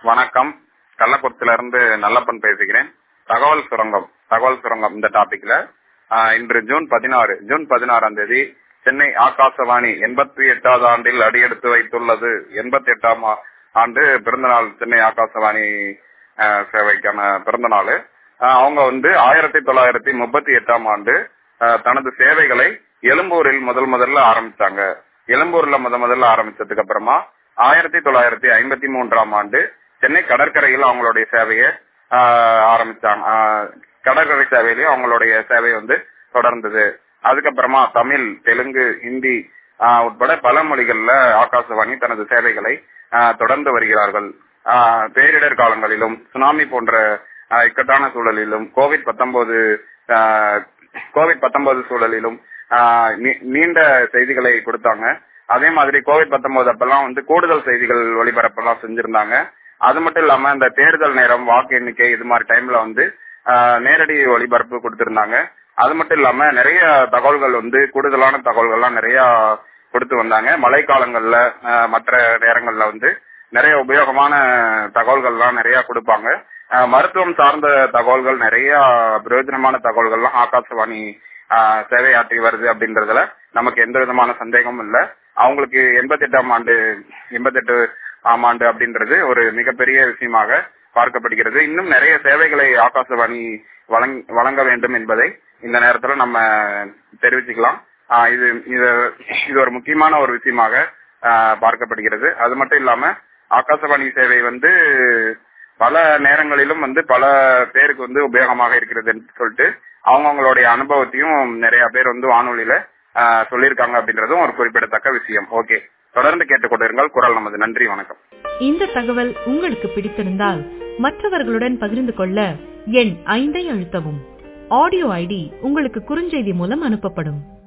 வணக்கம் கள்ளக்குறிச்சியில இருந்து நல்லப்பன் பேசுகிறேன் தகவல் சுரங்கம் தகவல் சுரங்கம் இந்த டாபிக்ல ஆஹ், இன்று ஜூன் பதினாறு ஜூன் பதினாறாம் தேதி சென்னை ஆகாசவாணி எண்பத்தி எட்டாவது ஆண்டில் அடியெடுத்து வைத்துள்ளது எண்பத்தி எட்டாம் ஆ- ஆண்டு பிறந்தநாள் சென்னை ஆகாசவாணி ஆஹ், சேவைக்கான பிறந்த நாள் அவங்க வந்து ஆயிரத்தி தொள்ளாயிரத்தி முப்பத்தி எட்டாம் ஆண்டு ஆஹ், தனது சேவைகளை எழும்பூரில் முதல் முதல்ல ஆரம்பிச்சாங்க எழும்பூர்ல முத முதல்ல ஆரம்பிச்சதுக்கு அப்புறமா ஆயிரத்தி தொள்ளாயிரத்தி ஐம்பத்தி மூன்றாம் ஆண்டு சென்னை கடற்கரையில் அவங்களுடைய சேவையை ஆஹ், ஆரம்பிச்சாங்க ஆஹ், கடற்கரை சேவையிலேயே அவங்களுடைய சேவை வந்து தொடர்ந்தது அதுக்கப்புறமா தமிழ் தெலுங்கு ஹிந்தி ஆஹ், உட்பட பல மொழிகள்ல ஆகாசவாணி தனது சேவைகளை ஆஹ், தொடர்ந்து வருகிறார்கள் ஆஹ், பேரிடர் காலங்களிலும் சுனாமி போன்ற ஆஹ், இக்கட்டான சூழலிலும் கோவிட் பத்தொன்பது கோவிட் பத்தொன்பது சூழலிலும் ஆஹ், நீ- நீண்ட செய்திகளை கொடுத்தாங்க அதே மாதிரி கோவிட் பத்தொன்பது அப்பெல்லாம் வந்து கூடுதல் செய்திகள் ஒளிபரப்பெல்லாம் செஞ்சிருந்தாங்க அது மட்டும் இல்லாம இந்த தேர்தல் நேரம் வாக்கு எண்ணிக்கை இது மாதிரி டைம்ல வந்து ஆஹ், நேரடி ஒளிபரப்பு கொடுத்திருந்தாங்க அது மட்டும் இல்லாம நிறைய தகவல்கள் வந்து கூடுதலான தகவல்கள்லாம் நிறைய கொடுத்து வந்தாங்க மழைக்காலங்கள்ல ஆஹ், மற்ற நேரங்கள்ல வந்து நிறைய உபயோகமான தகவல்கள்லாம் நிறைய கொடுப்பாங்க ஆஹ், மருத்துவம் சார்ந்த தகவல்கள் நிறைய பிரயோஜனமான தகவல்கள்லாம் ஆகாசவாணி ஆஹ், சேவையாற்றி வருது அப்படின்றதுல நமக்கு எந்த விதமான சந்தேகமும் இல்ல அவங்களுக்கு எண்பத்தி எட்டாம் ஆண்டு எண்பத்தெட்டு ஆம் ஆண்டு அப்படின்றது ஒரு மிகப்பெரிய விஷயமாக பார்க்கப்படுகிறது இன்னும் நிறைய சேவைகளை ஆகாசவாணி வழங்- வழங்க வேண்டும் என்பதை இந்த நேரத்துல நம்ம தெரிவிச்சுக்கலாம் ஆஹ் இது இது இது ஒரு முக்கியமான ஒரு விஷயமாக ஆஹ் பார்க்கப்படுகிறது அது மட்டும் இல்லாம ஆகாசவாணி சேவை வந்து பல நேரங்களிலும் வந்து பல பேருக்கு வந்து உபயோகமாக இருக்கிறது சொல்லிட்டு அவங்கவுங்களுடைய அனுபவத்தையும் நிறைய பேர் வந்து வானொலியில ஆஹ் சொல்லியிருக்காங்க அப்படின்றதும் ஒரு குறிப்பிடத்தக்க விஷயம் ஓகே தொடர்ந்து கேட்டுக்கொண்டிருங்கள் குரல் நமது நன்றி வணக்கம் இந்த தகவல் உங்களுக்கு பிடித்திருந்தால் மற்றவர்களுடன் பகிர்ந்து கொள்ள எண் ஐந்தை அழுத்தவும் ஆடியோ ஐடி உங்களுக்கு குறுஞ்செய்தி மூலம் அனுப்பப்படும்